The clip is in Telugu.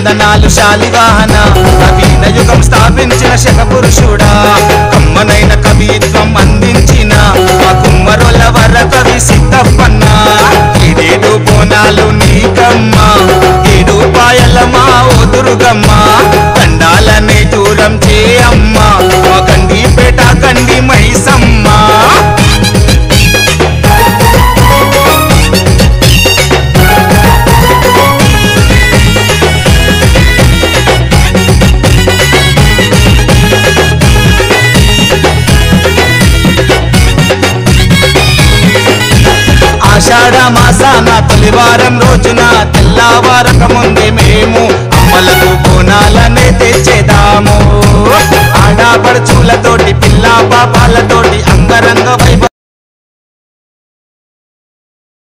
వందనాలు శాలివాహన నవీన యుగం స్థాపించిన శక పురుషుడా కమ్మనైన కవిత్వం అందించిన మా కుమ్మరుల వర కవి సిద్ధప్పన్న ఏడేడు బోనాలు నీకమ్మ ఏడు పాయల మా ఓదురుగమ్మ దండాలనే దూరం చేయమ్మ మా గండిపేట గండి మైసమ్మ ఆషాఢ మాసాన తొలివారం రోజున తెల్లవారక ముందే మేము అమ్మలకు బోనాలనే తెచ్చేదాము ఆడపడుచులతోటి పిల్ల పాప